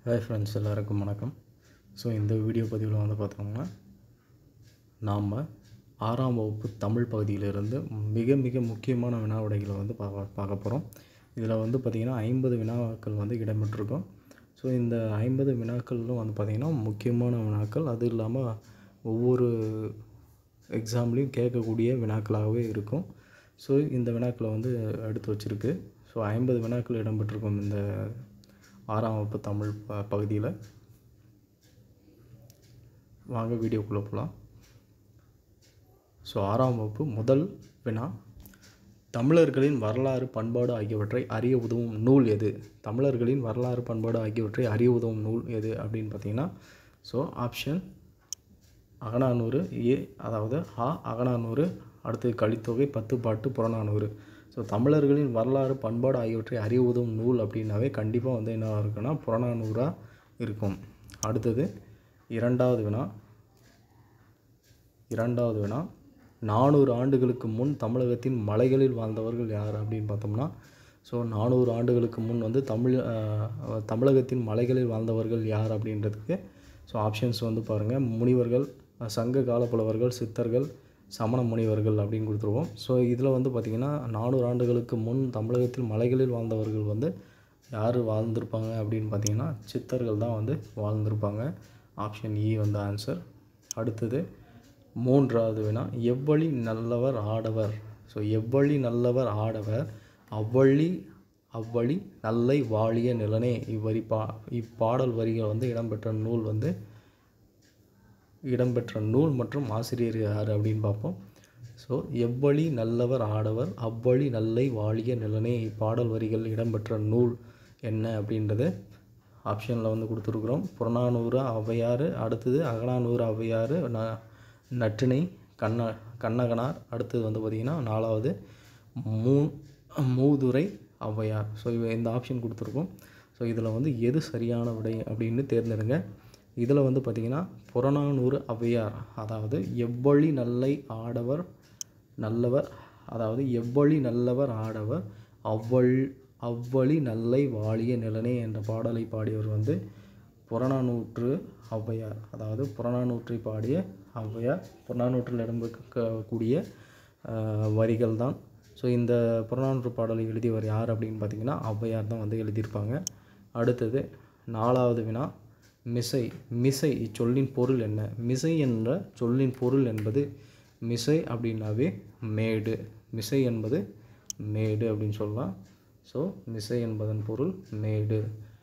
hi friends எல்லாருக்கும் வணக்கம் so இந்த வீடியோ பதிவில் வந்து பார்த்தோம்னா நாம் ஆறாம் வகுப்பு தமிழ் பகுதியிலிருந்து மிக மிக முக்கியமான வினா விடைகளை வந்து பார்க்க பார்க்க போகிறோம் இதில் வந்து பார்த்திங்கன்னா ஐம்பது வினாக்கள் வந்து இடம்பெற்றிருக்கும் ஸோ இந்த ஐம்பது வினாக்களிலும் வந்து பார்த்திங்கன்னா முக்கியமான வினாக்கள் அது இல்லாமல் ஒவ்வொரு எக்ஸாம்லேயும் கேட்கக்கூடிய வினாக்களாகவே இருக்கும் ஸோ இந்த வினாக்களை வந்து எடுத்து வச்சுருக்கு ஸோ ஐம்பது வினாக்கள் இடம்பெற்றிருக்கும் இந்த ஆறாம் வகுப்பு தமிழ் ப பகுதியில் வாங்க வீடியோக்குள்ளே போகலாம் ஸோ ஆறாம் வகுப்பு முதல் வினா தமிழர்களின் வரலாறு பண்பாடு ஆகியவற்றை அறிய உதவும் நூல் எது தமிழர்களின் வரலாறு பண்பாடு ஆகியவற்றை அறிய உதவும் நூல் எது அப்படின்னு பார்த்தீங்கன்னா ஸோ ஆப்ஷன் அகநானூறு ஏ அதாவது ஆ அகநானூறு அடுத்து கலித்தொகை பத்து பாட்டு புறநானூறு ஸோ தமிழர்களின் வரலாறு பண்பாடு ஆகியவற்றை அறிய உதவும் நூல் அப்படின்னாவே கண்டிப்பாக வந்து என்ன இருக்குன்னா புறநானூறாக இருக்கும் அடுத்தது இரண்டாவது வினா இரண்டாவது வினா நானூறு ஆண்டுகளுக்கு முன் தமிழகத்தின் மலைகளில் வாழ்ந்தவர்கள் யார் அப்படின்னு பார்த்தோம்னா ஸோ நானூறு ஆண்டுகளுக்கு முன் வந்து தமிழ் அஹ், தமிழகத்தின் மலைகளில் வாழ்ந்தவர்கள் யார் அப்படின்றதுக்கு ஸோ ஆப்ஷன்ஸ் வந்து பாருங்கள் முனிவர்கள் அஹ், சங்க கால புலவர்கள் சித்தர்கள் சமண முனிவர்கள் அப்படின்னு கொடுத்துருவோம் ஸோ இதில் வந்து பார்த்திங்கன்னா நானூறு ஆண்டுகளுக்கு முன் தமிழகத்தில் மலைகளில் வாழ்ந்தவர்கள் வந்து யார் வாழ்ந்திருப்பாங்க அப்படின்னு பார்த்தீங்கன்னா சித்தர்கள் தான் வந்து வாழ்ந்திருப்பாங்க ஆப்ஷன் இ வந்து ஆன்சர் அடுத்தது மூன்றாவது வினா எவ்வழி நல்லவர் ஆடவர் ஸோ எவ்வழி நல்லவர் ஆடவர் அவ்வழி அவ்வழி நல்லை வாழிய நிலனே இவ்வரி பா இப்பாடல் வரிகள் வந்து இடம்பெற்ற நூல் வந்து இடம்பெற்ற நூல் மற்றும் ஆசிரியர் யார் அப்படின்னு பார்ப்போம் ஸோ எவ்வழி நல்லவர் ஆடவர் அவ்வழி நல்லை வாழிய நிலனே இப்பாடல் வரிகள் இடம்பெற்ற நூல் என்ன அப்படின்றது ஆப்ஷனில் வந்து கொடுத்துருக்குறோம் புறநானூறு ஔவையார் அடுத்தது அகநானூறு ஔவையார் ந நற்றிணை கண்ண கண்ணகனார் அடுத்தது வந்து பார்த்திங்கன்னா நாலாவது மூ மூதுரை ஔவையார் ஸோ இவ இந்த ஆப்ஷன் கொடுத்துருக்கோம் ஸோ இதில் வந்து எது சரியான விடை அப்படின்னு தேர்ந்தெடுங்க இதில் வந்து பார்த்திங்கன்னா புறநானூறு ஔவையார் அதாவது எவ்வழி நல்லை ஆடவர் நல்லவர் அதாவது எவ்வழி நல்லவர் ஆடவர் அவ்வள் அவ்வழி நல்லை வாழிய நிலனே என்ற பாடலை பாடியவர் வந்து புறநானூற்று ஔவையார் அதாவது புறநானூற்றை பாடிய ஔவையார் புறநானூற்றில் இடம்பெறக்கூடிய வரிகள் தான் ஸோ இந்த புறநானூற்று பாடலை எழுதியவர் யார் அப்படின்னு பார்த்தீங்கன்னா ஔவையார் தான் வந்து எழுதியிருப்பாங்க அடுத்தது நாலாவது வினா மிசை மிசை இச்சொல்லின் பொருள் என்ன மிசை என்ற சொல்லின் பொருள் என்பது மிசை அப்படின்னாவே மேடு மிசை என்பது மேடு அப்படின்னு சொல்லலாம் ஸோ மிசை என்பதன் பொருள் மேடு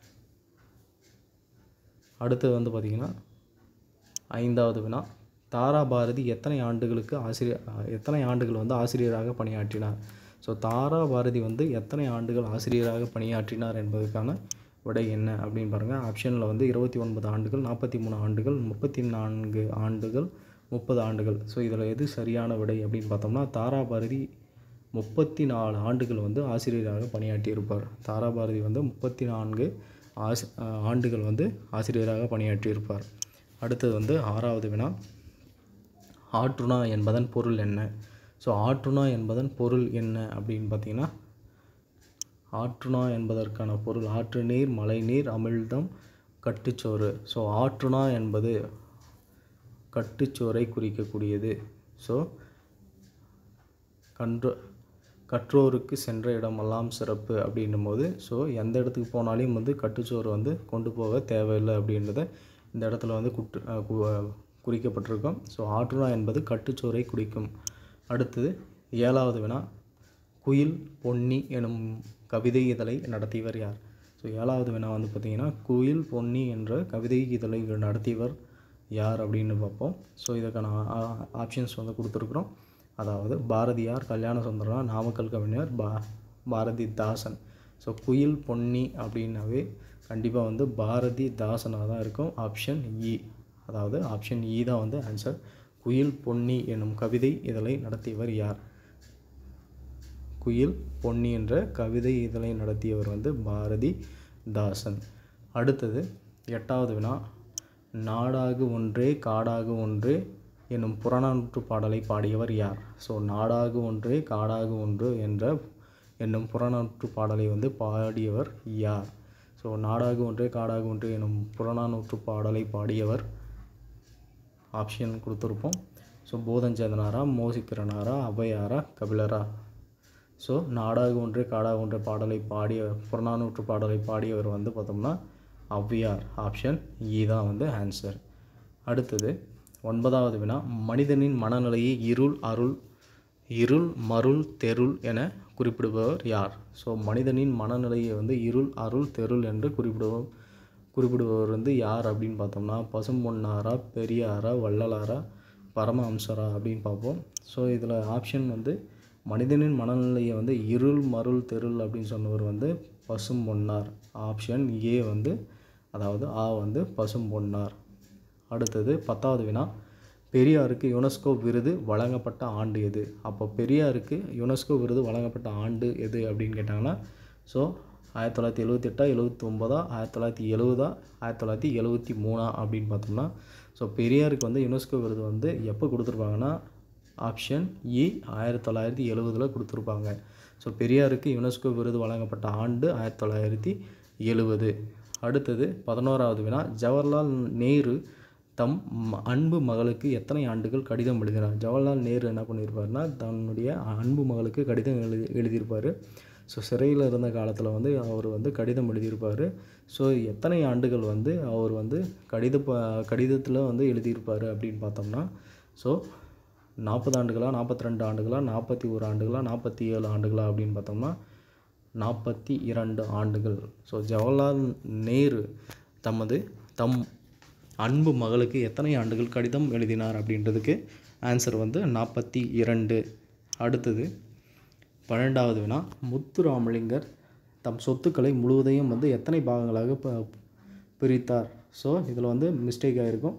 அடுத்தது வந்து பார்த்திங்கன்னா ஐந்தாவது வினா தாரா பாரதி எத்தனை ஆண்டுகளுக்கு ஆசிரியர் எத்தனை ஆண்டுகள் வந்து ஆசிரியராக பணியாற்றினார் ஸோ தாரா பாரதி வந்து எத்தனை ஆண்டுகள் ஆசிரியராக பணியாற்றினார் என்பதற்கான விடை என்ன அப்படின்னு பாருங்கள் ஆப்ஷனில் வந்து இருபத்தி ஒன்பது ஆண்டுகள் நாற்பத்தி மூணு ஆண்டுகள் முப்பத்தி நான்கு ஆண்டுகள் முப்பது ஆண்டுகள் ஸோ இதில் எது சரியான விடை அப்படின்னு பார்த்தோம்னா தாரா பாரதி முப்பத்தி நாலு ஆண்டுகள் வந்து ஆசிரியராக பணியாற்றியிருப்பார் தாரா பாரதி வந்து முப்பத்தி நான்கு ஆசி ஆண்டுகள் வந்து ஆசிரியராக பணியாற்றியிருப்பார் அடுத்தது வந்து ஆறாவது வினா ஆற்றுணா என்பதன் பொருள் என்ன ஸோ ஆற்றுணா என்பதன் பொருள் என்ன அப்படின்னு பார்த்தீங்கன்னா ஆற்றுணா என்பதற்கான பொருள் ஆற்று நீர் மழை நீர் அமிழ்தம் கட்டுச்சோறு ஸோ ஆற்றுணா என்பது கட்டுச்சோரை குறிக்கக்கூடியது ஸோ கன்று கற்றோருக்கு சென்ற இடமெல்லாம் சிறப்பு அப்படின்னும் போது ஸோ எந்த இடத்துக்கு போனாலையும் வந்து கட்டுச்சோறு வந்து கொண்டு போக தேவையில்லை அப்படின்றத இந்த இடத்துல வந்து குற்று அஹ் கு- அஹ் குறிக்கப்பட்டிருக்கும் ஸோ ஆற்றுணா என்பது கட்டுச்சோரை குறிக்கும் அடுத்தது ஏழாவது வினா குயில் பொன்னி எனும் கவிதை இதழை நடத்தியவர் யார் ஸோ ஏழாவது வினா வந்து பார்த்திங்கன்னா குயில் பொன்னி என்ற கவிதை இதழை நடத்தியவர் யார் அப்படின்னு பார்ப்போம் ஸோ இதற்கான ஆப்ஷன்ஸ் வந்து கொடுத்துருக்குறோம் அதாவது பாரதியார் கல்யாண சுந்தரனார் நாமக்கல் கவிஞர் பா பாரதிதாசன் ஸோ குயில் பொன்னி அப்படின்னாவே கண்டிப்பாக வந்து பாரதி தாசனாக தான் இருக்கும் ஆப்ஷன் இ அதாவது ஆப்ஷன் இ தான் வந்து ஆன்சர் குயில் பொன்னி எனும் கவிதை இதழை நடத்தியவர் யார் குயில் பொன்னி என்ற கவிதை இதழை நடத்தியவர் வந்து பாரதி தாசன் அடுத்தது எட்டாவது வினா நாடாகு ஒன்றே காடாகு ஒன்றே எனும் புறநானூற்று பாடலை பாடியவர் யார் ஸோ நாடாகு ஒன்றே காடாகு ஒன்று என்ற என்னும் புறநானூற்று பாடலை வந்து பாடியவர் யார் ஸோ நாடாகு ஒன்றே காடாகு ஒன்றே எனும் புறநானூற்று பாடலை பாடியவர் ஆப்ஷன் கொடுத்துருப்போம் ஸோ போதஞ்சேந்தனாரா மோசிக்கிறனாரா ஔவையாரா கபிலரா ஸோ நாடாக ஒன்றே காடாக ஒன்றே பாடலை பாடிய புறநானூற்று பாடலை பாடியவர் வந்து பார்த்தோம்னா ஔவையார் ஆப்ஷன் இ தான் வந்து ஆன்சர் அடுத்தது ஒன்பதாவது வினா மனிதனின் மனநிலையை இருள் அருள் இருள் மருள் தெருள் என குறிப்பிடுபவர் யார் ஸோ மனிதனின் மனநிலையை வந்து இருள் அருள் தெருள் என்று குறிப்பிடுவோம் குறிப்பிடுபவர் வந்து யார் அப்படின்னு பார்த்தோம்னா பசும்பொன்னாரா பெரியாரா வள்ளலாரா பரமஹம்சரா அப்படின்னு பார்ப்போம் ஸோ இதில் ஆப்ஷன் வந்து மனிதனின் மனநிலையை வந்து இருள் மருள் தெருள் அப்படின்னு சொன்னவர் வந்து பசும்பொன்னார் ஆப்ஷன் ஏ வந்து அதாவது ஆ வந்து பசும்பொன்னார் அடுத்தது பத்தாவது வினா பெரியாருக்கு யுனெஸ்கோ விருது வழங்கப்பட்ட ஆண்டு எது அப்போ பெரியாருக்கு யுனெஸ்கோ விருது வழங்கப்பட்ட ஆண்டு எது அப்படின்னு கேட்டாங்கன்னா ஸோ ஆயிரத்தி தொள்ளாயிரத்தி எழுவத்தெட்டா எழுவத்தி ஒம்போதா ஆயிரத்தி தொள்ளாயிரத்தி எழுவதா ஆயிரத்தி தொள்ளாயிரத்தி எழுவத்தி மூணா அப்படின்னு பார்த்தோம்னா ஸோ பெரியாருக்கு வந்து யுனெஸ்கோ விருது வந்து எப்போ கொடுத்துருப்பாங்கன்னா ஆப்ஷன் இ ஆயிரத்தி தொள்ளாயிரத்தி எழுவதில் கொடுத்துருப்பாங்க ஸோ பெரியாருக்கு யுனெஸ்கோ விருது வழங்கப்பட்ட ஆண்டு ஆயிரத்தி தொள்ளாயிரத்தி எழுவது அடுத்தது பதினோராவது வினா ஜவஹர்லால் நேரு தம் ம- அன்பு மகளுக்கு எத்தனை ஆண்டுகள் கடிதம் எழுதினார் ஜவஹர்லால் நேரு என்ன பண்ணியிருப்பாருன்னா தன்னுடைய அன்பு மகளுக்கு கடிதம் எழுதி எழுதியிருப்பார் ஸோ சிறையில் இருந்த காலத்தில் வந்து அவர் வந்து கடிதம் எழுதியிருப்பார் ஸோ எத்தனை ஆண்டுகள் வந்து அவர் வந்து கடித ப கடிதத்தில் வந்து எழுதியிருப்பார் அப்படின்னு பார்த்தோம்னா ஸோ நாற்பது ஆண்டுகளா நாற்பத்தி ரெண்டு ஆண்டுகளா நாற்பத்தி ஒரு ஆண்டுகளா நாற்பத்தி ஏழு ஆண்டுகளா அப்படின்னு பார்த்தோம்னா நாற்பத்தி இரண்டு ஆண்டுகள் ஸோ ஜவஹர்லால் நேரு தமது தம் அன்பு மகளுக்கு எத்தனை ஆண்டுகள் கடிதம் எழுதினார் அப்படின்றதுக்கு ஆன்சர் வந்து நாற்பத்தி இரண்டு அடுத்தது பன்னெண்டாவது வினா முத்துராமலிங்கர் தம் சொத்துக்களை முழுவதையும் வந்து எத்தனை பாகங்களாக ப பிரித்தார் ஸோ இதில் வந்து மிஸ்டேக் ஆகிருக்கும்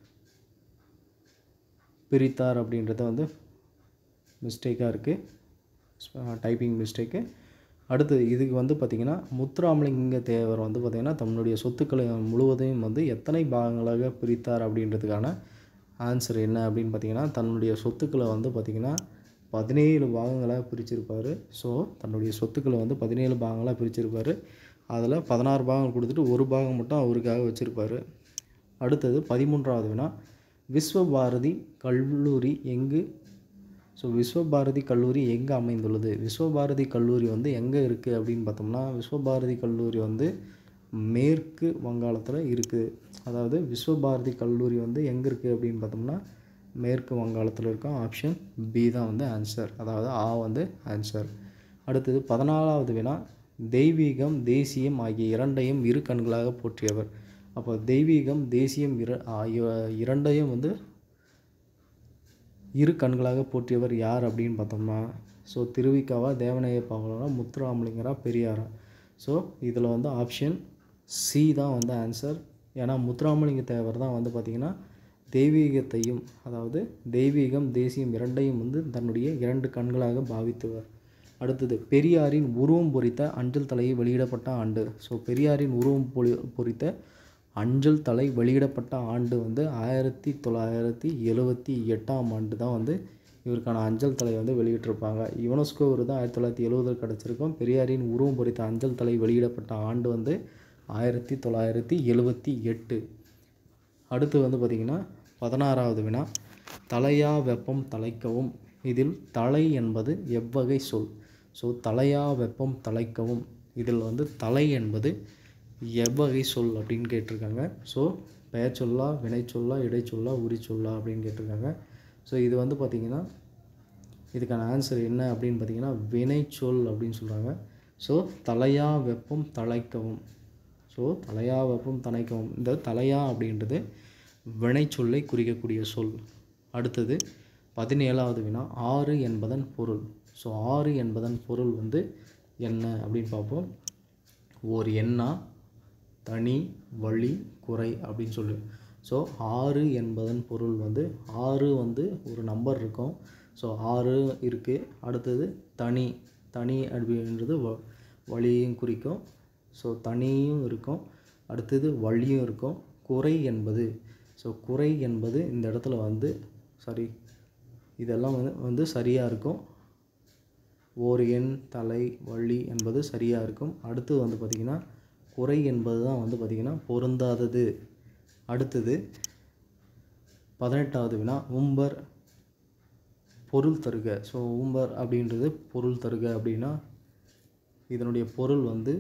பிரித்தார் அப்படின்றது வந்து மிஸ்டேக்காக இருக்குது டைப்பிங் மிஸ்டேக்கு அடுத்து இதுக்கு வந்து பார்த்திங்கன்னா முத்துராமலிங்க தேவர் வந்து பார்த்திங்கன்னா தன்னுடைய சொத்துக்களை முழுவதையும் வந்து எத்தனை பாகங்களாக பிரித்தார் அப்படின்றதுக்கான ஆன்சர் என்ன அப்படின்னு பார்த்தீங்கன்னா தன்னுடைய சொத்துக்களை வந்து பார்த்திங்கன்னா பதினேழு பாகங்களாக பிரிச்சிருப்பார் ஸோ தன்னுடைய சொத்துக்களை வந்து பதினேழு பாகங்களாக பிரிச்சிருப்பார் அதில் பதினாறு பாகங்கள் கொடுத்துட்டு ஒரு பாகம் மட்டும் அவருக்காக வச்சுருப்பார் அடுத்தது பதிமூன்றாவது வினா விஸ்வபாரதி கல்லூரி எங்கு ஸோ விஸ்வபாரதி கல்லூரி எங்கே அமைந்துள்ளது விஸ்வபாரதி கல்லூரி வந்து எங்கே இருக்குது அப்படின்னு பார்த்தோம்னா விஸ்வபாரதி கல்லூரி வந்து மேற்கு வங்காளத்தில் இருக்குது அதாவது விஸ்வபாரதி கல்லூரி வந்து எங்கே இருக்குது அப்படின்னு பார்த்தோம்னா மேற்கு வங்காளத்தில் இருக்கும் ஆப்ஷன் பி தான் வந்து ஆன்சர் அதாவது ஆ வந்து ஆன்சர் அடுத்தது பதினாலாவது வினா தெய்வீகம் தேசியம் ஆகிய இரண்டையும் இரு கண்களாக போற்றியவர் அப்போ தெய்வீகம் தேசியம் இர ஆகிய இரண்டையும் வந்து இரு கண்களாக போற்றியவர் யார் அப்படின்னு பார்த்தோம்னா ஸோ திருவிக்காவா தேவநேய பாவலரா முத்துராமலிங்கரா பெரியாரா ஸோ இதில் வந்து ஆப்ஷன் சி தான் வந்து ஆன்சர் ஏன்னா முத்துராமலிங்க தேவர் தான் வந்து பார்த்திங்கன்னா தெய்வீகத்தையும் அதாவது தெய்வீகம் தேசியம் இரண்டையும் வந்து தன்னுடைய இரண்டு கண்களாக பாவித்தவர் அடுத்தது பெரியாரின் உருவம் பொறித்த அஞ்சல் தலையை வெளியிடப்பட்ட ஆண்டு ஸோ பெரியாரின் உருவம் பொறி பொறித்த அஞ்சல் தலை வெளியிடப்பட்ட ஆண்டு வந்து ஆயிரத்தி தொள்ளாயிரத்தி எழுவத்தி எட்டாம் ஆண்டு தான் வந்து இவருக்கான அஞ்சல் தலை வந்து வெளியிட்டிருப்பாங்க யுனெஸ்கோ விருது ஆயிரத்தி தொள்ளாயிரத்தி எழுவதில் கிடச்சிருக்கும் பெரியாரின் உருவம் பொறித்த அஞ்சல் தலை வெளியிடப்பட்ட ஆண்டு வந்து ஆயிரத்தி தொள்ளாயிரத்தி எழுவத்தி எட்டு அடுத்து வந்து பார்த்திங்கன்னா பதினாறாவது வினா தலையா வெப்பம் தலைக்கவும் இதில் தலை என்பது எவ்வகை சொல் ஸோ தலையா வெப்பம் தலைக்கவும் இதில் வந்து தலை என்பது எவ்வகை சொல் அப்படின்னு கேட்டிருக்காங்க ஸோ பெயர் சொல்லா வினைச்சொல்லா இடைச்சொல்லா உரிச்சொல்லா அப்படின்னு கேட்டிருக்காங்க ஸோ இது வந்து பார்த்திங்கன்னா இதுக்கான ஆன்சர் என்ன அப்படின்னு பார்த்தீங்கன்னா வினைச்சொல் அப்படின்னு சொல்கிறாங்க ஸோ தலையா வெப்பம் தலைக்கவும் ஸோ தலையா வெப்பம் தணைக்கவும் இந்த தலையா அப்படின்றது வினைச்சொல்லை குறிக்கக்கூடிய சொல் அடுத்தது பதினேழாவது வினா ஆறு என்பதன் பொருள் ஸோ ஆறு என்பதன் பொருள் வந்து என்ன அப்படின்னு பார்ப்போம் ஓர் எண்ணா தனி வழி குறை அப்படின்னு சொல்லு ஸோ ஆறு என்பதன் பொருள் வந்து ஆறு வந்து ஒரு நம்பர் இருக்கும் ஸோ ஆறு இருக்குது அடுத்தது தனி தனி அப்படின்றது வ வழியையும் குறிக்கும் ஸோ தனியும் இருக்கும் அடுத்தது வழியும் இருக்கும் குறை என்பது ஸோ குறை என்பது இந்த இடத்துல வந்து சாரி இதெல்லாம் வந்து வந்து சரியாக இருக்கும் ஓர் எண் தலை வழி என்பது சரியாக இருக்கும் அடுத்தது வந்து பார்த்திங்கன்னா குறை என்பது தான் வந்து பார்த்திங்கன்னா பொருந்தாதது அடுத்தது பதினெட்டாவது வினா உம்பர் பொருள் தருக ஸோ உம்பர் அப்படின்றது பொருள் தருக அப்படின்னா இதனுடைய பொருள் வந்து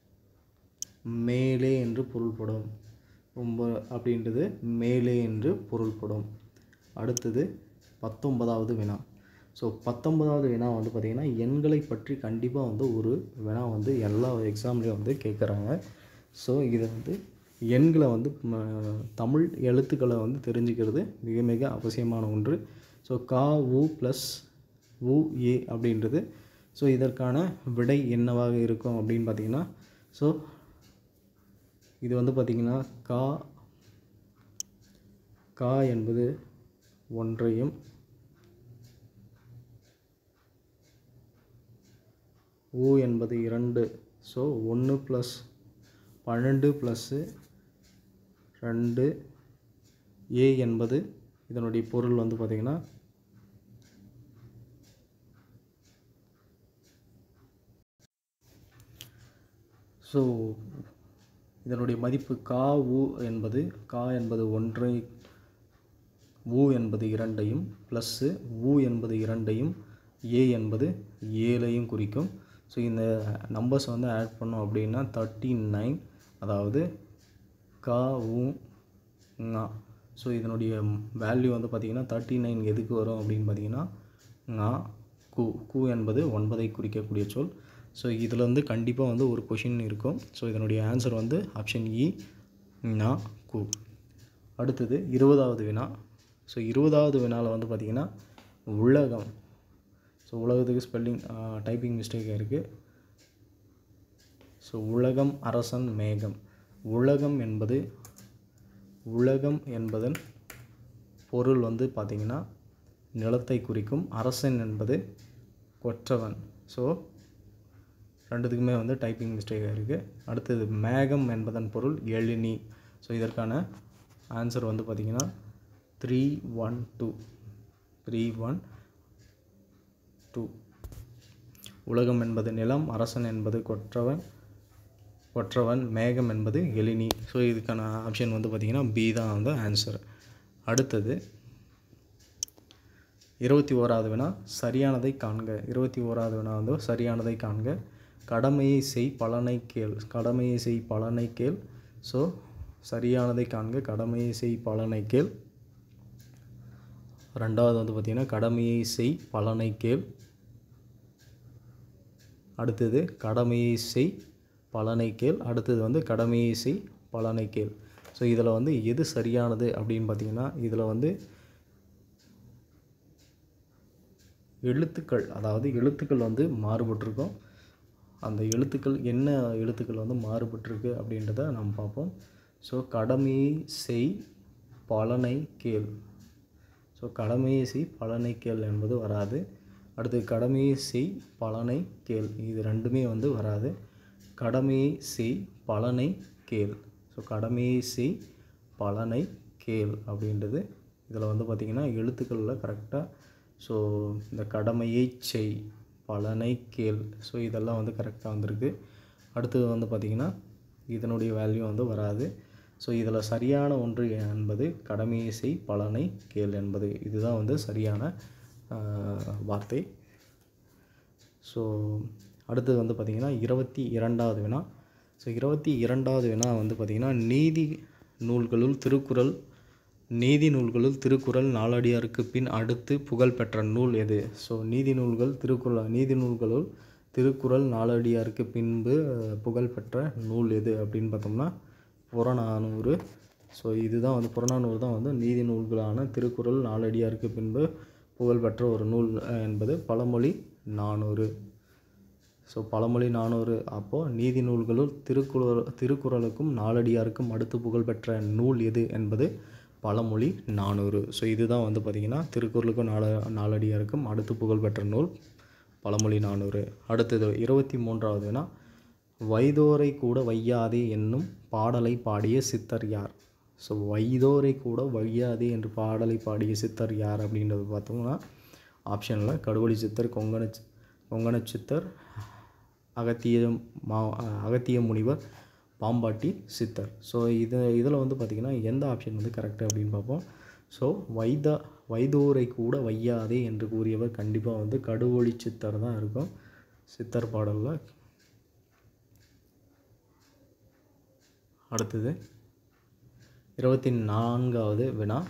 மேலே என்று பொருள்படும் உம்ப அப்படின்றது மேலே என்று பொருள்படும் அடுத்தது பத்தொன்பதாவது வினா ஸோ பத்தொன்பதாவது வினா வந்து பார்த்திங்கன்னா எண்களை பற்றி கண்டிப்பாக வந்து ஒரு வினா வந்து எல்லா எக்ஸாம்லேயும் வந்து கேட்குறாங்க ஸோ இதை வந்து எண்களை வந்து ம, தமிழ் எழுத்துக்களை வந்து தெரிஞ்சுக்கிறது மிக மிக அவசியமான ஒன்று ஸோ கா உ ப்ளஸ் உ ஏ அப்படின்றது ஸோ இதற்கான விடை என்னவாக இருக்கும் அப்படின்னு பார்த்தீங்கன்னா ஸோ இது வந்து பார்த்திங்கன்னா கா கா என்பது ஒன்றையும் ஊ என்பது இரண்டு ஸோ ஒன்று ப்ளஸ் பன்னெண்டு ப்ளஸ்ஸு ரெண்டு ஏ என்பது இதனுடைய பொருள் வந்து பார்த்திங்கன்னா ஸோ இதனுடைய மதிப்பு கா உ என்பது கா என்பது ஒன்றை உ என்பது இரண்டையும் ப்ளஸ்ஸு உ என்பது இரண்டையும் ஏ என்பது ஏழையும் குறிக்கும் ஸோ இந்த நம்பர்ஸ் வந்து ஆட் பண்ணோம் அப்படின்னா தேர்ட்டி நைன் அதாவது கா உ ஙா ஸோ இதனுடைய வேல்யூ வந்து பார்த்திங்கன்னா தேர்ட்டி நைன் எதுக்கு வரும் அப்படின்னு பார்த்தீங்கன்னா ஙா கு கு என்பது ஒன்பதை குறிக்கக்கூடிய சொல் ஸோ இதில் வந்து கண்டிப்பாக வந்து ஒரு கொஷின் இருக்கும் ஸோ இதனுடைய ஆன்சர் வந்து ஆப்ஷன் இ நா கு அடுத்தது இருபதாவது வினா ஸோ இருபதாவது வினாவில் வந்து பார்த்திங்கன்னா உலகம் ஸோ உலகத்துக்கு ஸ்பெல்லிங் டைப்பிங் மிஸ்டேக் இருக்குது ஸோ உலகம் அரசன் மேகம் உலகம் என்பது உலகம் என்பதன் பொருள் வந்து பார்த்திங்கன்னா நிலத்தை குறிக்கும் அரசன் என்பது கொற்றவன் ஸோ ரெண்டுத்துக்குமே வந்து டைப்பிங் மிஸ்டேக் இருக்குது அடுத்தது மேகம் என்பதன் பொருள் எழினி ஸோ இதற்கான ஆன்சர் வந்து பார்த்திங்கன்னா three one two three one two உலகம் என்பது நிலம் அரசன் என்பது கொற்றவன் கொற்றவன் மேகம் என்பது எழினி ஸோ இதுக்கான ஆப்ஷன் வந்து பார்த்திங்கன்னா பி தான் வந்து ஆன்சர் அடுத்தது இருபத்தி ஓராவது வினா சரியானதை காண்க இருபத்தி ஓராவது வினா வந்து சரியானதை காண்க கடமையை செய் பலனை கேள் கடமையை செய் பலனை கேள் ஸோ சரியானதை காண்க கடமையை செய் பலனை கேள் ரெண்டாவது வந்து பார்த்திங்கன்னா கடமையை செய் பலனை கேள் அடுத்தது கடமையை செய் பலனை கேள் அடுத்தது வந்து கடமையை செய் பலனை கேள் ஸோ இதில் வந்து எது சரியானது அப்படின்னு பார்த்தீங்கன்னா இதில் வந்து எழுத்துக்கள் அதாவது எழுத்துக்கள் வந்து மாறுபட்டிருக்கும் அந்த எழுத்துக்கள் என்ன எழுத்துக்கள் வந்து மாறுபட்டிருக்கு அப்படின்றத நம்ம பார்ப்போம் ஸோ கடமையை செய் பலனை கேள் ஸோ கடமையை செய் பலனை கேள் என்பது வராது அடுத்து கடமையை செய் பலனை கேள் இது ரெண்டுமே வந்து வராது கடமையை செய் பலனை கேள் ஸோ கடமையை செய் பலனை கேள் அப்படின்றது இதில் வந்து பார்த்திங்கன்னா எழுத்துக்களில் கரெக்டாக ஸோ இந்த கடமையை செய் பலனை கேள் ஸோ இதெல்லாம் வந்து கரெக்டாக வந்திருக்கு அடுத்தது வந்து பார்த்திங்கன்னா இதனுடைய வேல்யூ வந்து வராது ஸோ இதில் சரியான ஒன்று என்பது கடமையை செய் பலனை கேள் என்பது இதுதான் வந்து சரியான ஆஹ், வார்த்தை ஸோ அடுத்தது வந்து பார்த்திங்கன்னா இருபத்தி இரண்டாவது வினா ஸோ இருபத்தி இரண்டாவது வினா வந்து பார்த்திங்கன்னா நீதி நூல்களுள் திருக்குறள் நீதி நூல்களுள் திருக்குறள் நாலடியாருக்கு பின் அடுத்து புகழ்பெற்ற நூல் எது ஸோ நீதி நூல்கள் திருக்குறள் நீதி நூல்களுள் திருக்குறள் நாலடியாருக்கு பின்பு அஹ், புகழ்பெற்ற நூல் எது அப்படின்னு பார்த்தோம்னா புறநானூறு ஸோ இதுதான் வந்து புறநானூறு தான் வந்து நீதி நூல்களான திருக்குறள் நாலடியாருக்கு பின்பு புகழ்பெற்ற ஒரு நூல் அஹ், என்பது பழமொழி நானூறு ஸோ பழமொழி நானூறு அப்போது நீதி நூல்களுள் திருக்குறள் திருக்குறளுக்கும் நாலடியாருக்கும் அடுத்து புகழ்பெற்ற நூல் எது என்பது பழமொழி நானூறு ஸோ இதுதான் வந்து பார்த்திங்கன்னா திருக்குறளுக்கும் நால நாலடியாருக்கும் அடுத்து புகழ்பெற்ற நூல் பழமொழி நானூறு அடுத்தது இருபத்தி மூன்றாவதுனா வைதோரை கூட வையாதே என்னும் பாடலை பாடிய சித்தர் யார் ஸோ வைதோரை கூட வையாதே என்று பாடலை பாடிய சித்தர் யார் அப்படின்றது பார்த்தோம்னா ஆப்ஷனில் கடுவழி சித்தர் கொங்கண கொங்கண சித்தர் அகத்திய மா அகத்திய முனிவர் பாம்பாட்டி சித்தர் ஸோ இது இதில் வந்து பார்த்திங்கன்னா எந்த ஆப்ஷன் வந்து கரெக்டு அப்படின்னு பார்ப்போம் ஸோ வைதா வைதோரை கூட வையாதே என்று கூறியவர் கண்டிப்பாக வந்து கடுவொளி சித்தர் தான் இருக்கும் சித்தர் பாடலில் அடுத்தது இருபத்தி நான்காவது வினா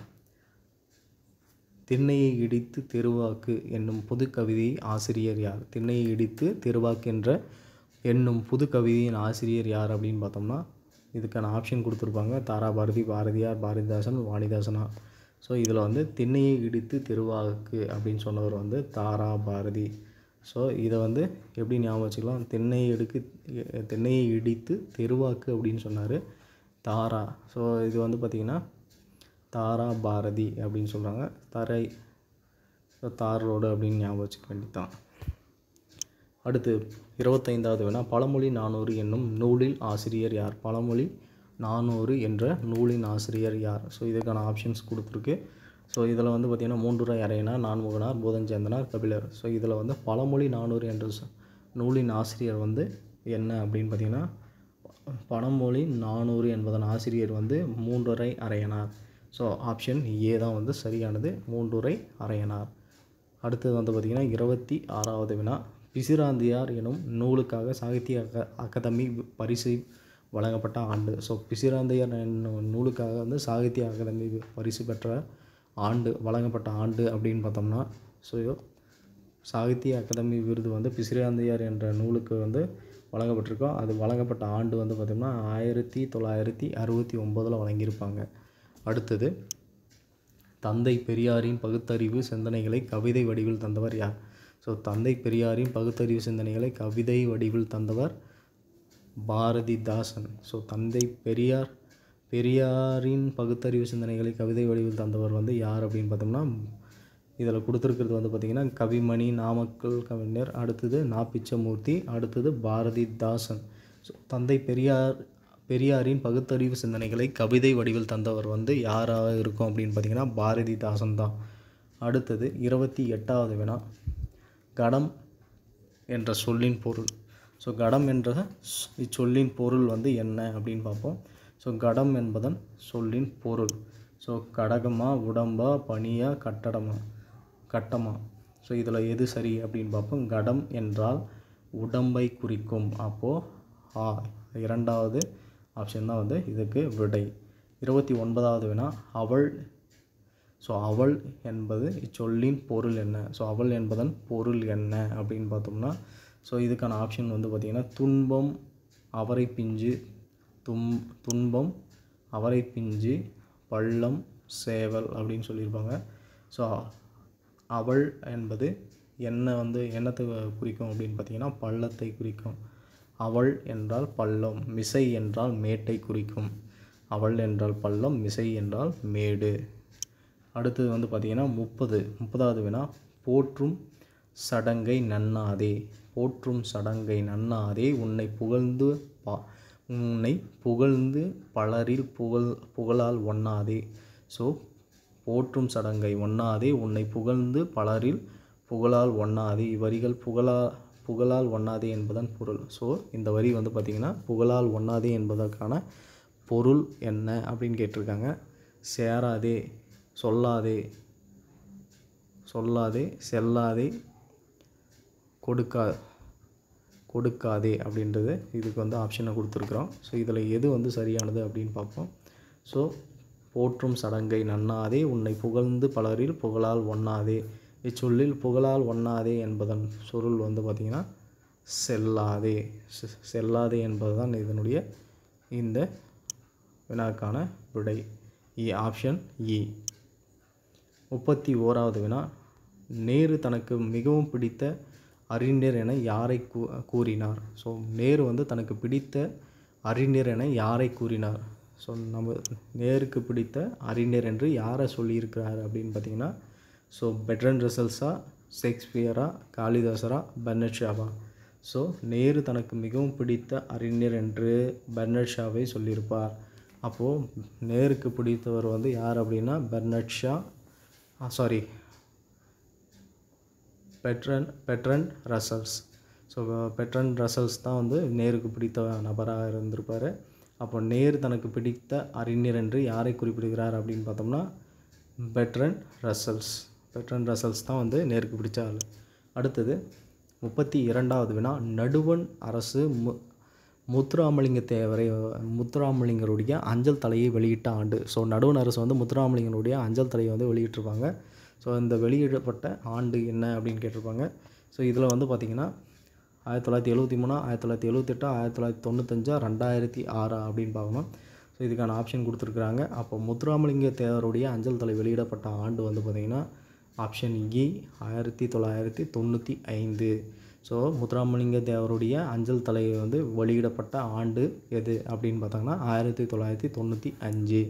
திண்ணையை இடித்து திருவாக்கு என்னும் புது கவிதை ஆசிரியர் யார் திண்ணையை இடித்து திருவாக்கு என்ற என்னும் புது கவிதையின் ஆசிரியர் யார் அப்படின்னு பார்த்தோம்னா இதுக்கான ஆப்ஷன் கொடுத்துருப்பாங்க தாரா பாரதி பாரதியார் பாரதிதாசன் வாணிதாசனா ஸோ இதில் வந்து திண்ணையை இடித்து திருவாக்கு அப்படின்னு சொன்னவர் வந்து தாரா பாரதி ஸோ இதை வந்து எப்படி ஞாபகம் வச்சுக்கலாம் திண்ணையை எடுக்கு திண்ணையை இடித்து தெருவாக்கு அப்படின்னு சொன்னார் தாரா ஸோ இது வந்து பார்த்திங்கன்னா தாரா பாரதி அப்படின்னு சொல்கிறாங்க தரை ஸோ தார் ரோடு அப்படின்னு ஞாபகம் வச்சுக்க வேண்டியதான் அடுத்து இருபத்தைந்தாவது வேணா பழமொழி நானூறு என்னும் நூலில் ஆசிரியர் யார் பழமொழி நானூறு என்ற நூலின் ஆசிரியர் யார் ஸோ இதுக்கான ஆப்ஷன்ஸ் கொடுத்துருக்கு ஸோ இதில் வந்து பார்த்திங்கன்னா மூன்றுரை அரையனார் நான்முகனார் பூதஞ்சேந்தனார் கபிலர் ஸோ இதில் வந்து பழமொழி நானூறு என்ற ச- நூலின் ஆசிரியர் வந்து என்ன அப்படின்னு பார்த்திங்கன்னா பழமொழி நானூறு என்பதன் ஆசிரியர் வந்து மூன்றுரை அரையனார் ஸோ ஆப்ஷன் ஏ தான் வந்து சரியானது மூன்றுரை அரையனார் அடுத்தது வந்து பார்த்திங்கன்னா இருபத்தி ஆறாவது வினா பிசிராந்தியார் எனும் நூலுக்காக சாகித்ய அக அகாதமி பரிசு வழங்கப்பட்ட ஆண்டு ஸோ பிசிராந்தையார் என்னும் நூலுக்காக வந்து சாகித்ய அகாதமி பரிசு பெற்ற ஆண்டு வழங்கப்பட்ட ஆண்டு அப்படின்னு பார்த்தோம்னா ஸோ சாகித்ய அகாதமி விருது வந்து பிசிராந்தையார் என்ற நூலுக்கு வந்து வழங்கப்பட்டிருக்கோம் அது வழங்கப்பட்ட ஆண்டு வந்து பார்த்திங்கன்னா ஆயிரத்தி தொள்ளாயிரத்தி அறுபத்தி ஒம்போதில் வழங்கியிருப்பாங்க அடுத்தது தந்தை பெரியாரின் பகுத்தறிவு சிந்தனைகளை கவிதை வடிவில் தந்தவர் யார் ஸோ தந்தை பெரியாரின் பகுத்தறிவு சிந்தனைகளை கவிதை வடிவில் தந்தவர் பாரதிதாசன் ஸோ தந்தை பெரியார் பெரியாரின் பகுத்தறிவு சிந்தனைகளை கவிதை வடிவில் தந்தவர் வந்து யார் அப்படின்னு பார்த்தோம்னா இதில் கொடுத்துருக்கிறது வந்து பார்த்திங்கன்னா கவிமணி நாமக்கல் கவிஞர் அடுத்தது நா பிச்சமூர்த்தி அடுத்தது பாரதிதாசன் ஸோ தந்தை பெரியார் பெரியாரின் பகுத்தறிவு சிந்தனைகளை கவிதை வடிவில் தந்தவர் வந்து யாராக இருக்கும் அப்படின்னு பார்த்தீங்கன்னா பாரதிதாசன் தான் அடுத்தது இருபத்தி எட்டாவது வினா கடம் என்ற சொல்லின் பொருள் ஸோ கடம் என்ற ஸ்- இச்சொல்லின் பொருள் வந்து என்ன அப்படின்னு பார்ப்போம் ஸோ கடம் என்பதன் சொல்லின் பொருள் ஸோ கடகமா உடம்பா பனியா கட்டடமா கட்டமா ஸோ இதில் எது சரி அப்படின்னு பார்ப்போம் கடம் என்றால் உடம்பை குறிக்கும் அப்போது ஆ இரண்டாவது ஆப்ஷன் தான் வந்து இதுக்கு விடை இருபத்தி ஒன்பதாவது வினா அவள் ஸோ அவள் என்பது இச்சொல்லின் பொருள் என்ன ஸோ அவள் என்பதன் பொருள் என்ன அப்படின்னு பார்த்தோம்னா ஸோ இதுக்கான ஆப்ஷன் வந்து பார்த்திங்கன்னா துன்பம் அவரை பிஞ்சு தும் துன்பம் அவரை பிஞ்சு பள்ளம் சேவல் அப்படின்னு சொல்லியிருப்பாங்க ஸோ அவள் என்பது என்ன வந்து என்னத்தை குறிக்கும் அப்படின்னு பார்த்தீங்கன்னா பள்ளத்தை குறிக்கும் அவள் என்றால் பள்ளம் மிசை என்றால் மேட்டை குறிக்கும் அவள் என்றால் பள்ளம் மிசை என்றால் மேடு அடுத்தது வந்து பார்த்திங்கன்னா முப்பது முப்பதாவது வினா போற்றும் சடங்கை நன்னாதே போற்றும் சடங்கை நன்னாதே உன்னை புகழ்ந்து பா உன்னை புகழ்ந்து பலரில் புகழ் புகழால் ஒண்ணாதே ஸோ போற்றும் சடங்கை ஒண்ணாதே உன்னை புகழ்ந்து பலரில் புகழால் ஒண்ணாதே இவ்வரிகள் புகழா புகழால் ஒண்ணாதே என்பதன் பொருள் ஸோ இந்த வரி வந்து பார்த்திங்கன்னா புகழால் ஒண்ணாதே என்பதற்கான பொருள் என்ன அப்படின்னு கேட்டிருக்காங்க சேராதே சொல்லாதே சொல்லாதே செல்லாதே கொடுக்கா கொடுக்காதே அப்படின்றது இதுக்கு வந்து ஆப்ஷனை கொடுத்துருக்குறோம் ஸோ இதில் எது வந்து சரியானது அப்படின்னு பார்ப்போம் ஸோ போற்றும் சடங்கை நன்னாதே உன்னை புகழ்ந்து பலரில் புகழால் ஒண்ணாதே இச்சொல்லில் புகழால் ஒண்ணாதே என்பதன் பொருள் வந்து பார்த்திங்கன்னா செல்லாதே செ- செல்லாதே என்பதுதான் இதனுடைய இந்த வினாக்கான விடை இ ஆப்ஷன் இ முப்பத்தி ஓராவது வினா நேரு தனக்கு மிகவும் பிடித்த அறிஞர் என யாரை கூ கூறினார் ஸோ நேரு வந்து தனக்கு பிடித்த அறிஞர் என யாரை கூறினார் ஸோ நம்ம நேருக்கு பிடித்த அறிஞர் என்று யாரை சொல்லியிருக்கிறார் அப்படின்னு பார்த்தீங்கன்னா ஸோ பெட்ரன் ரசல்ஸா ஷேக்ஸ்பியரா காளிதாசரா பெர்னட் ஷாவா ஸோ நேரு தனக்கு மிகவும் பிடித்த அறிஞர் என்று பெர்னட் ஷாவை சொல்லியிருப்பார் அப்போது நேருக்கு பிடித்தவர் வந்து யார் அப்படின்னா Bernard Shaw sorry Bertrand Bertrand Russells so Bertrand Russells தான் வந்து நேருக்கு பிடித்த நபராக இருந்திருப்பார் அப்போ நேரு தனக்கு பிடித்த அறிஞர் என்று யாரை குறிப்பிடுகிறார் அப்படின்னு பார்த்தோம்னா பெட்ரன் ரசல்ஸ் பெட்ரன் ரசல்ஸ் தான் வந்து நேருக்கு பிடிச்ச ஆள் அடுத்தது முப்பத்தி இரண்டாவது வினா நடுவன் அரசு மு முத்துராமலிங்க தேவரை முத்துராமலிங்கருடைய அஞ்சல் தலையை வெளியிட்ட ஆண்டு ஸோ நடுவன் அரசு வந்து முத்துராமலிங்கனுடைய அஞ்சல் தலையை வந்து வெளியிட்டிருப்பாங்க ஸோ இந்த வெளியிடப்பட்ட ஆண்டு என்ன அப்படின்னு கேட்டிருப்பாங்க ஸோ இதில் வந்து பார்த்திங்கன்னா ஆயிரத்தி தொள்ளாயிரத்தி எழுபத்தி மூணா ஆயிரத்தி தொள்ளாயிரத்தி எழுபத்தெட்டா ஆயிரத்தி தொள்ளாயிரத்தி தொண்ணூத்தஞ்சா ரெண்டாயிரத்தி ஆறா அப்படின்னு பார்க்கணும் ஸோ இதுக்கான ஆப்ஷன் கொடுத்துருக்குறாங்க அப்போ முத்துராமலிங்க தேவருடைய அஞ்சல் தலை வெளியிடப்பட்ட ஆண்டு வந்து பார்த்திங்கன்னா ஆப்ஷன் இ ஆயிரத்தி தொள்ளாயிரத்தி தொண்ணூற்றி ஐந்து ஸோ முத்துராமலிங்க தேவருடைய அஞ்சல் தலை வந்து வெளியிடப்பட்ட ஆண்டு எது அப்படின்னு பார்த்தாங்கன்னா ஆயிரத்தி தொள்ளாயிரத்தி தொண்ணூற்றி அஞ்சு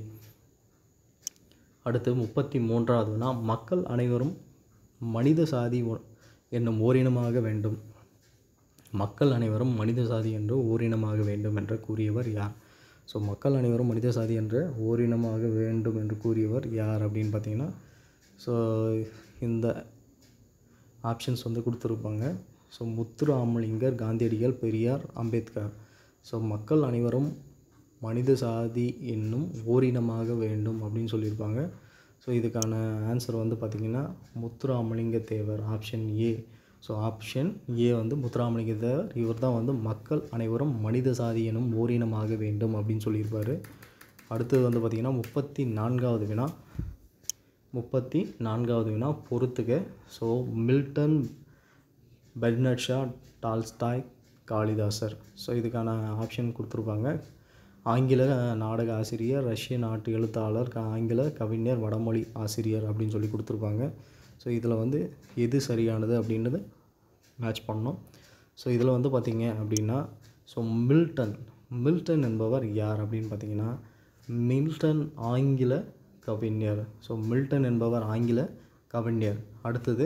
அடுத்து முப்பத்தி மூன்றாவதுனா மக்கள் அனைவரும் மனித சாதி ஒ- என்னும் ஓரினமாக வேண்டும் மக்கள் அனைவரும் மனித சாதி என்று ஓரினமாக வேண்டும் என்று கூறியவர் யார் ஸோ மக்கள் அனைவரும் மனித சாதி என்ற ஓரினமாக வேண்டும் என்று கூறியவர் யார் அப்படின்னு பார்த்தீங்கன்னா ஸோ இந்த ஆப்ஷன்ஸ் வந்து கொடுத்துருப்பாங்க ஸோ முத்துராமலிங்கர் காந்தியடிகள் பெரியார் அம்பேத்கர் ஸோ மக்கள் அனைவரும் மனித சாதி என்னும் ஓரினமாக வேண்டும் அப்படின்னு சொல்லியிருப்பாங்க ஸோ இதுக்கான ஆன்சர் வந்து பார்த்திங்கன்னா Muthuramalinga Thevar option A so option A வந்து முத்துராமலிங்க தேவர் இவர் தான் வந்து மக்கள் அனைவரும் மனித சாதி எனும் ஓரினமாக வேண்டும் அப்படின்னு சொல்லியிருப்பார் அடுத்தது வந்து பார்த்திங்கன்னா முப்பத்தி நான்காவது வினா முப்பத்தி நான்காவது வினா பொறுத்துக so Milton Bernard Shaw Tolstoy Kalidasar so இதுக்கான ஆப்ஷன் கொடுத்துருப்பாங்க ஆங்கில நாடக ஆசிரியர் ரஷ்ய நாட்டு எழுத்தாளர் க- ஆங்கில கவிஞர் வடமொழி ஆசிரியர் அப்படின்னு சொல்லி கொடுத்துருப்பாங்க ஸோ இதில் வந்து எது சரியானது அப்படின்றது மேட்ச் பண்ணோம் ஸோ இதில் வந்து பார்த்தீங்க அப்படின்னா ஸோ மில்டன் மில்டன் என்பவர் யார் அப்படின்னு பார்த்தீங்கன்னா மில்டன் ஆங்கில கவிஞர் ஸோ மில்டன் என்பவர் ஆங்கில கவிஞர் அடுத்தது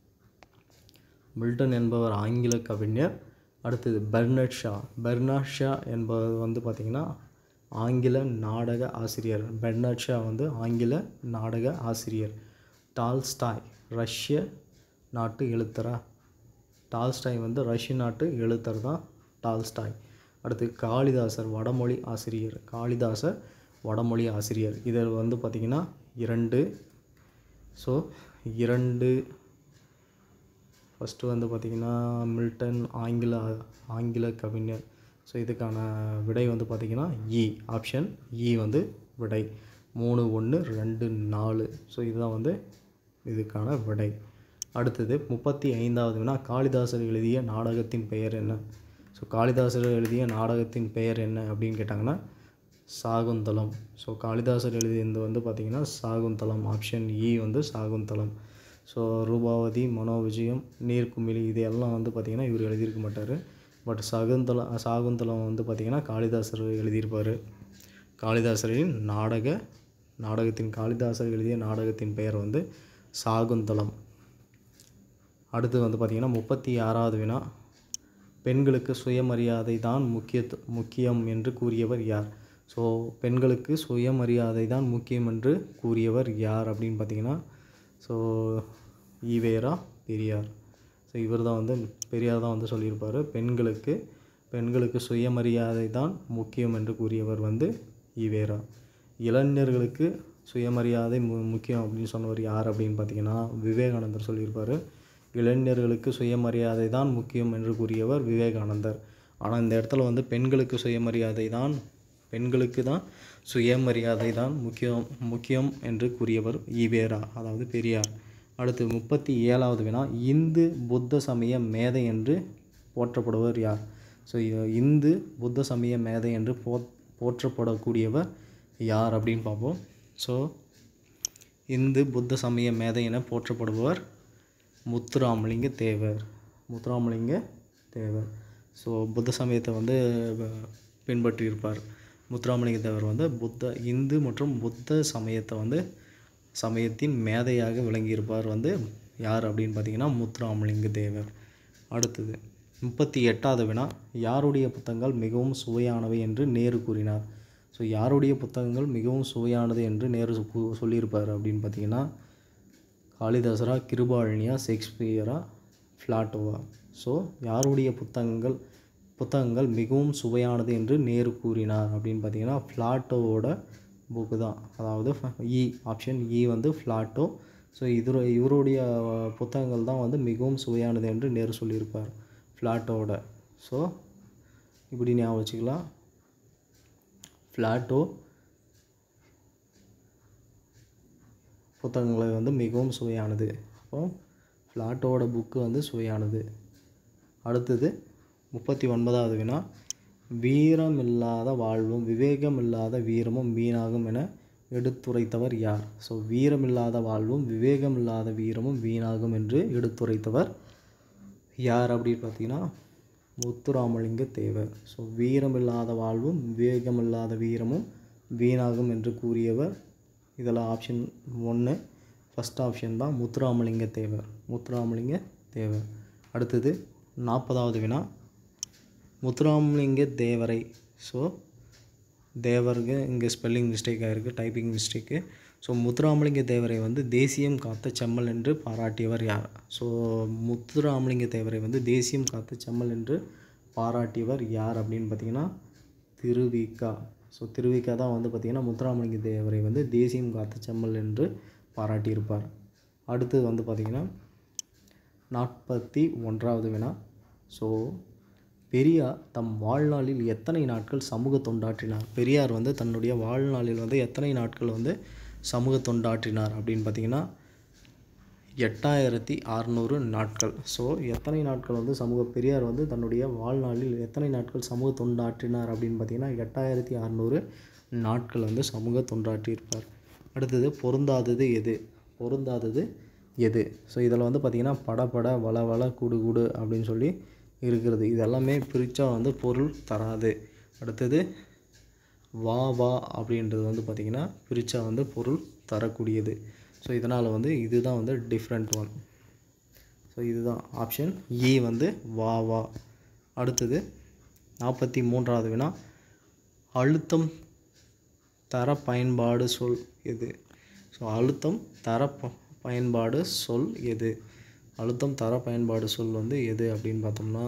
மில்டன் என்பவர் ஆங்கில கவிஞர் அடுத்தது பெர்னட் ஷா பெர்னாட் ஷா என்பவர் வந்து பார்த்திங்கன்னா ஆங்கில நாடக ஆசிரியர் பெர்னாட் ஷா வந்து ஆங்கில நாடக ஆசிரியர் டால்ஸ்டாய் ரஷ்ய நாட்டு எழுத்தரா டால்ஸ்டாய் வந்து ரஷ்ய நாட்டு எழுத்தர் தான் டால்ஸ்டாய் அடுத்து காளிதாசர் வடமொழி ஆசிரியர் காளிதாசர் வடமொழி ஆசிரியர் இதில் வந்து பார்த்திங்கன்னா இரண்டு ஸோ இரண்டு ஃபஸ்ட்டு வந்து பார்த்திங்கன்னா மில்டன் ஆங்கில ஆங்கில கவிஞர் ஸோ இதுக்கான விடை வந்து பார்த்திங்கன்னா இ ஆப்ஷன் இ வந்து விடை மூணு ஒன்று ரெண்டு நாலு ஸோ இதுதான் வந்து இதுக்கான விடை அடுத்தது முப்பத்தி ஐந்தாவது வினா காளிதாசர் எழுதிய நாடகத்தின் பெயர் என்ன ஸோ காளிதாசர் எழுதிய நாடகத்தின் பெயர் என்ன அப்படின்னு கேட்டாங்கன்னா சாகுந்தலம் ஸோ காளிதாசர் எழுதியது வந்து பார்த்திங்கன்னா சாகுந்தலம் ஆப்ஷன் இ வந்து சாகுந்தலம் ஸோ ரூபாவதி மனோவிஜயம் நீர்க்குமிழி இது எல்லாம் வந்து பார்த்திங்கன்னா இவர் எழுதியிருக்க மாட்டார் பட் சகுந்தலம் சாகுந்தலம் வந்து பார்த்திங்கன்னா காளிதாசர் எழுதியிருப்பார் காளிதாசரின் நாடக நாடகத்தின் காளிதாசர் எழுதிய நாடகத்தின் பெயர் வந்து சாகுந்தலம் அடுத்து வந்து பார்த்திங்கன்னா முப்பத்தி ஆறாவது வினா பெண்களுக்கு சுயமரியாதை தான் முக்கியத்து முக்கியம் என்று கூறியவர் யார் ஸோ பெண்களுக்கு சுயமரியாதை தான் முக்கியம் என்று கூறியவர் யார் அப்படின்னு பார்த்தீங்கன்னா ஸோ ஈவேரா பெரியார் ஸோ இவர் தான் வந்து பெரியார் தான் வந்து சொல்லியிருப்பார் பெண்களுக்கு பெண்களுக்கு சுயமரியாதை தான் முக்கியம் என்று கூறியவர் வந்து ஈவேரா இளைஞர்களுக்கு சுயமரியாதை மு முக்கியம் அப்படின்னு சொன்னவர் யார் அப்படின்னு பார்த்தீங்கன்னா விவேகானந்தர் சொல்லியிருப்பார் இளைஞர்களுக்கு சுயமரியாதை தான் முக்கியம் என்று கூறியவர் விவேகானந்தர் ஆனால் இந்த இடத்துல வந்து பெண்களுக்கு சுயமரியாதை தான் பெண்களுக்கு தான் சுயமரியாதை தான் முக்கியம் முக்கியம் என்று கூறியவர் ஈவேரா அதாவது பெரியார் அடுத்து முப்பத்தி ஏழாவது வினா இந்து புத்த சமய மேதை என்று போற்றப்படுவர் யார் ஸோ இந்து புத்த சமய மேதை என்று போ போற்றப்படக்கூடியவர் யார் அப்படின்னு பார்ப்போம் ஸோ இந்து புத்த சமய மேதை என போற்றப்படுபவர் முத்துராமலிங்க தேவர் முத்துராமலிங்க தேவர் ஸோ புத்த சமயத்தை வந்து அஹ், பின்பற்றியிருப்பார் முத்துராமலிங்க தேவர் வந்து புத்த இந்து மற்றும் புத்த சமயத்தை வந்து சமயத்தின் மேதையாக விளங்கியிருப்பார் வந்து யார் அப்படின்னு பார்த்தீங்கன்னா முத்துராமலிங்க தேவர் அடுத்தது முப்பத்தி எட்டாவது வினா யாருடைய புத்தகங்கள் மிகவும் சுவையானவை என்று நேரு கூறினார் ஸோ யாருடைய புத்தகங்கள் மிகவும் சுவையானது என்று நேரு சொ- சொல்லியிருப்பார் அப்படின்னு பார்த்தீங்கன்னா காளிதாசரா கிருபாழினியா ஷேக்ஸ்பியரா ஃப்ளாட்டோவா ஸோ யாருடைய புத்தகங்கள் புத்தகங்கள் மிகவும் சுவையானது என்று நேரு கூறினார் அப்படின்னு பார்த்தீங்கன்னா ஃப்ளாட்டோவோட புக்கு தான் அதாவது இ ஆப்ஷன் இ வந்து ஃப்ளாட்டோ ஸோ இது இவருடைய புத்தகங்கள் தான் வந்து மிகவும் சுவையானது என்று நேரு சொல்லியிருப்பார் ஃப்ளாட்டோட ஸோ இப்படி ஞாபகம் வச்சுக்கலாம் ஃப்ளாட்டோ புத்தகங்களை வந்து மிகவும் சுவையானது அப்போ ஃப்ளாட்டோட புக்கு வந்து சுவையானது அடுத்தது முப்பத்தி ஒன்பதாவது வினா வீரம் இல்லாத வாழ்வும் விவேகம் இல்லாத வீரமும் வீணாகும் என எடுத்துரைத்தவர் யார் ஸோ வீரமில்லாத வாழ்வும் விவேகம் இல்லாத வீரமும் வீணாகும் என்று எடுத்துரைத்தவர் யார் அப்படின்னு பார்த்தீங்கன்னா முத்துராமலிங்க தேவர் ஸோ வீரமில்லாத வாழ்வும் விவேகமில்லாத வீரமும் வீணாகும் என்று கூறியவர் இதில் ஆப்ஷன் ஒன்று ஃபஸ்ட் ஆப்ஷன் தான் முத்துராமலிங்க தேவர் முத்துராமலிங்க தேவர் அடுத்தது நாற்பதாவது வினா முத்துராமலிங்க தேவரை ஸோ தேவருக்கு இங்கே ஸ்பெல்லிங் மிஸ்டேக்காக இருக்குது டைப்பிங் மிஸ்டேக்கு ஸோ முத்துராமலிங்க தேவரை வந்து தேசியம் காத்த செம்மல் என்று பாராட்டியவர் யார் ஸோ முத்துராமலிங்க தேவரை வந்து தேசியம் காத்த செம்மல் என்று பாராட்டியவர் யார் அப்படின்னு பார்த்தீங்கன்னா திருவிக்கா ஸோ திருவிக்கா தான் வந்து பார்த்திங்கன்னா முத்துராமலிங்க தேவரை வந்து தேசியம் காத்த செம்மல் என்று பாராட்டியிருப்பார் அடுத்து வந்து பார்த்திங்கன்னா நாற்பத்தி ஒன்றாவது வினா ஸோ பெரியார் தம் வாழ்நாளில் எத்தனை நாட்கள் சமூக தொண்டாற்றினார் பெரியார் வந்து தன்னுடைய வாழ்நாளில் வந்து எத்தனை நாட்கள் வந்து சமூக தொண்டாற்றினார் அப்படின்னு பார்த்தீங்கன்னா எட்டாயிரத்தி அறநூறு நாட்கள் ஸோ எத்தனை நாட்கள் வந்து சமூக பெரியார் வந்து தன்னுடைய வாழ்நாளில் எத்தனை நாட்கள் சமூக தொண்டாற்றினார் அப்படின்னு பார்த்தீங்கன்னா எட்டாயிரத்தி அறநூறு நாட்கள் வந்து சமூக தொண்டாற்றியிருப்பார் அடுத்தது பொருந்தாதது எது பொருந்தாதது எது ஸோ இதில் வந்து பார்த்திங்கன்னா பட பட வள வள குடு குடு அப்படின்னு சொல்லி இருக்கிறது இதெல்லாமே பிரித்தா வந்து பொருள் தராது அடுத்தது வா வா அப்படின்றது வந்து பார்த்திங்கன்னா பிரித்தா வந்து பொருள் தரக்கூடியது ஸோ இதனால் வந்து இதுதான் வந்து டிஃப்ரெண்ட் ஒன் ஸோ இதுதான் ஆப்ஷன் இ வந்து வா வா அடுத்தது நாற்பத்தி மூன்றாவது வினா அழுத்தம் தர பயன்பாடு சொல் எது ஸோ அழுத்தம் தர ப- பயன்பாடு சொல் எது அழுத்தம் தர பயன்பாடு சொல் வந்து எது அப்படின்னு பார்த்தோம்னா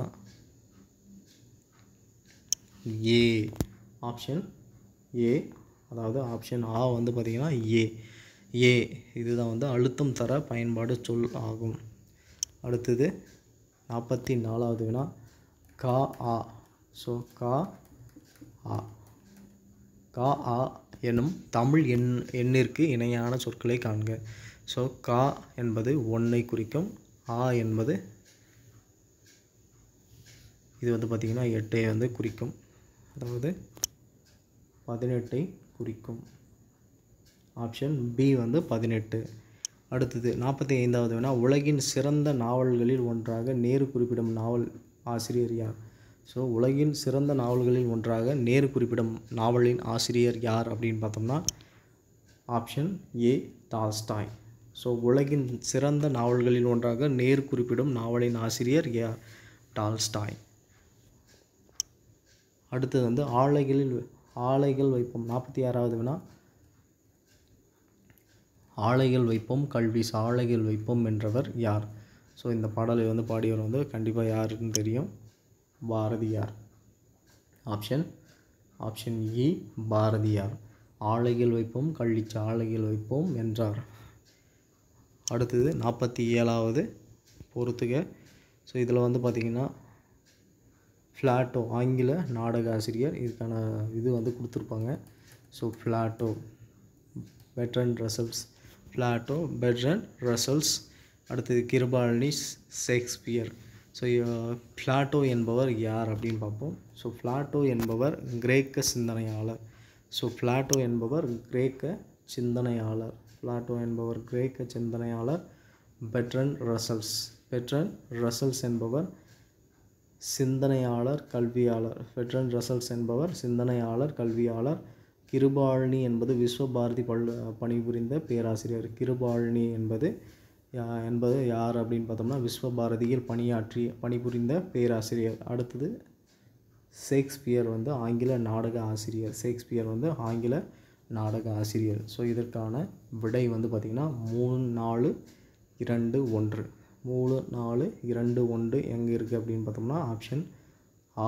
ஏ ஆப்ஷன் ஏ அதாவது ஆப்ஷன் ஆ வந்து பார்த்திங்கன்னா ஏ ஏ இதுதான் வந்து அழுத்தம் தர பயன்பாடு சொல் ஆகும் அடுத்தது நாற்பத்தி நாலாவது வினா கா ஆ ஸோ கா ஆ கா ஆ எனும் தமிழ் எண் எண்ணிற்கு இணையான சொற்களை காண்க ஸோ கா என்பது ஒன்றை குறிக்கும் ஆ என்பது இது வந்து பார்த்திங்கன்னா எட்டை வந்து குறிக்கும் அதாவது பதினெட்டை குறிக்கும் ஆப்ஷன் பி வந்து பதினெட்டு அடுத்தது நாற்பத்தி ஐந்தாவது வேணா உலகின் சிறந்த நாவல்களில் ஒன்றாக நேரு குறிப்பிடும் நாவல் ஆசிரியர் யார் ஸோ உலகின் சிறந்த நாவல்களில் ஒன்றாக நேரு குறிப்பிடும் நாவலின் ஆசிரியர் யார் அப்படின்னு பார்த்தோம்னா ஆப்ஷன் ஏ டால்ஸ்டாய் ஸோ உலகின் சிறந்த நாவல்களில் ஒன்றாக நேரு குறிப்பிடும் நாவலின் ஆசிரியர் யார் டால்ஸ்டாய் அடுத்தது வந்து ஆலைகளில் ஆலைகள் வைப்போம் நாற்பத்தி ஆறாவது வினா ஆலைகள் வைப்போம் கல்வி சாலைகள் வைப்போம் என்றவர் யார் ஸோ இந்த பாடலை வந்து பாடியவர் வந்து கண்டிப்பாக யாருன்னு தெரியும் பாரதியார் ஆப்ஷன் ஆப்ஷன் இ பாரதியார் ஆலைகள் வைப்போம் கல்வி சாலைகள் வைப்போம் என்றார் அடுத்தது நாற்பத்தி ஏழாவது பொறுத்துக ஸோ இதில் வந்து பார்த்திங்கன்னா ஃப்ளாட்டோ ஆங்கில நாடக ஆசிரியர் இதுக்கான இது வந்து கொடுத்துருப்பாங்க so Plato Bertrand Russells Plato Bertrand Russells அடுத்தது கிருபாலினி ஷேக்ஸ்பியர் ஸோ பிளாட்டோ என்பவர் யார் அப்படின்னு பார்ப்போம் ஸோ பிளாட்டோ என்பவர் கிரேக்க சிந்தனையாளர் ஸோ பிளாட்டோ என்பவர் கிரேக்க சிந்தனையாளர் பிளாட்டோ என்பவர் கிரேக்க சிந்தனையாளர் பெட்ரன் ரசல்ஸ் பெட்ரன் ரசல்ஸ் என்பவர் சிந்தனையாளர் கல்வியாளர் பெட்ரன் ரசல்ஸ் என்பவர் சிந்தனையாளர் கல்வியாளர் கிருபாழினி என்பது விஸ்வபாரதி பல் பணிபுரிந்த பேராசிரியர் கிருபாழினி என்பது யா- என்பது யார் அப்படின்னு பார்த்தோம்னா விஸ்வபாரதியில் பணியாற்றி பணிபுரிந்த பேராசிரியர் அடுத்தது ஷேக்ஸ்பியர் வந்து ஆங்கில நாடக ஆசிரியர் ஷேக்ஸ்பியர் வந்து ஆங்கில நாடக ஆசிரியர் ஸோ இதற்கான விடை வந்து பார்த்திங்கன்னா மூணு நாலு இரண்டு ஒன்று மூணு நாலு இரண்டு ஒன்று எங்கே இருக்குது அப்படின்னு பார்த்தோம்னா ஆப்ஷன் ஆ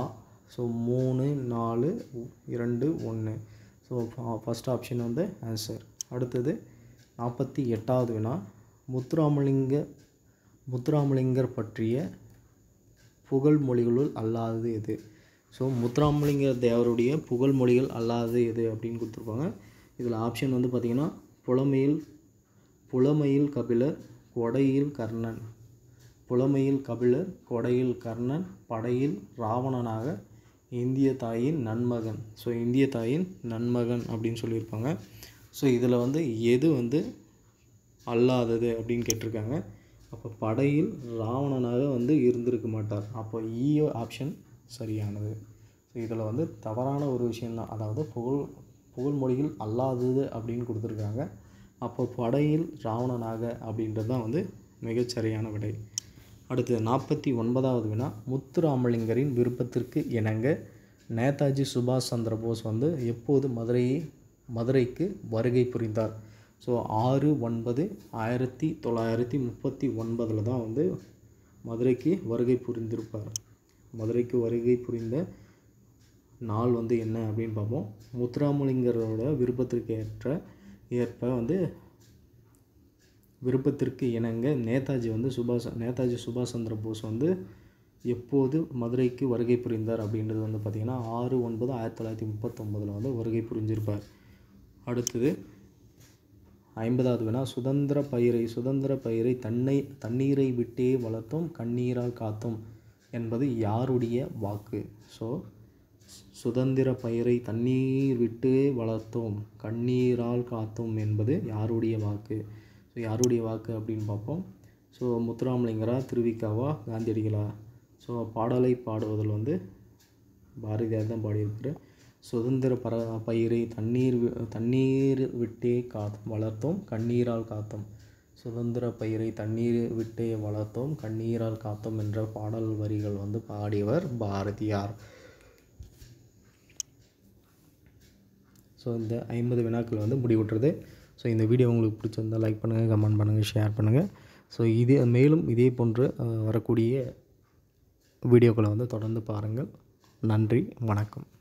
ஸோ மூணு நாலு இரண்டு ஒன்று ஸோ ஃபஸ்ட் ஆப்ஷன் வந்து ஆன்சர் அடுத்தது நாற்பத்தி எட்டாவது வினா முத்துராமலிங்க முத்துராமலிங்கர் பற்றிய புகழ்மொழிகளுள் அல்லாதது எது ஸோ முத்துராமலிங்க தேவருடைய புகழ்மொழிகள் அல்லாதது எது அப்படின்னு கொடுத்துருப்பாங்க இதில் ஆப்ஷன் வந்து பார்த்திங்கன்னா புலமையில் புலமையில் கபிலர் கொடையில் கர்ணன் புலமையில் கபிலர் கொடையில் கர்ணன் படையில் ராவணனாக இந்திய தாயின் நன்மகன் ஸோ இந்திய தாயின் நன்மகன் அப்படின்னு சொல்லியிருப்பாங்க ஸோ இதில் வந்து எது வந்து அல்லாதது அப்படின்னு கேட்டிருக்காங்க அப்போ படையில் ராவணனாக வந்து இருந்திருக்க மாட்டார் அப்போ ஈயோ ஆப்ஷன் சரியானது ஸோ இதில் வந்து தவறான ஒரு விஷயந்தான் அதாவது புகழ் புகழ்மொழிகள் அல்லாதது அப்படின்னு கொடுத்துருக்காங்க அப்போ படையில் ராவணனாக அப்படின்றது தான் வந்து மிகச்சரியான விடை அடுத்து நாற்பத்தி ஒன்பதாவது வினா முத்துராமலிங்கரின் விருப்பத்திற்கு இணங்க நேதாஜி சுபாஷ் சந்திர போஸ் வந்து எப்போது மதுரையை மதுரைக்கு வருகை புரிந்தார் ஸோ ஆறு ஒன்பது ஆயிரத்தி தொள்ளாயிரத்தி முப்பத்தி ஒன்பதில் தான் வந்து மதுரைக்கு வருகை புரிந்திருப்பார் மதுரைக்கு வருகை புரிந்த நாள் வந்து என்ன அப்படின்னு பார்ப்போம் முத்துராமலிங்கரோட விருப்பத்திற்கு ஏற்ற ஏற்ப வந்து விருப்பத்திற்கு இணங்க நேதாஜி வந்து சுபாஷ் நேதாஜி சுபாஷ் சந்திர போஸ் வந்து எப்போது மதுரைக்கு வருகை புரிந்தார் அப்படின்றது வந்து பார்த்திங்கன்னா ஆறு ஒன்பது ஆயிரத்தி தொள்ளாயிரத்தி முப்பத்தொம்போதில் வந்து வருகை புரிஞ்சிருப்பார் அடுத்தது ஐம்பதாவது வினா சுதந்திர பயிரை சுதந்திர பயிரை தன்னை தண்ணீரை விட்டே வளர்த்தோம் கண்ணீரால் காத்தோம் என்பது யாருடைய வாக்கு ஸோ சுதந்திர பயிரை தண்ணீர் விட்டு வளர்த்தோம் கண்ணீரால் காத்தோம் என்பது யாருடைய வாக்கு ஸோ யாருடைய வாக்கு அப்படின்னு பார்ப்போம் ஸோ முத்துராமலிங்கரா திருவிக்காவா காந்தியடிகளா ஸோ பாடலை பாடுவதில் வந்து பாரதியார் தான் பாடியிருக்காரு சுதந்திர பர பயிரை தண்ணீர் வி- தண்ணீர் விட்டே கா வளர்த்தோம் கண்ணீரால் காத்தோம் சுதந்திர பயிரை தண்ணீர் விட்டே வளர்த்தோம் கண்ணீரால் காத்தோம் என்ற பாடல் வரிகள் வந்து பாடியவர் பாரதியார் ஸோ இந்த ஐம்பது வினாக்கள் வந்து முடிவுற்றது ஸோ இந்த வீடியோ உங்களுக்கு பிடிச்சிருந்தால் லைக் பண்ணுங்கள் கமெண்ட் பண்ணுங்கள் ஷேர் பண்ணுங்கள் ஸோ இதே மேலும் இதே போன்று அஹ், வரக்கூடிய வீடியோக்களை வந்து தொடர்ந்து பாருங்கள் நன்றி வணக்கம்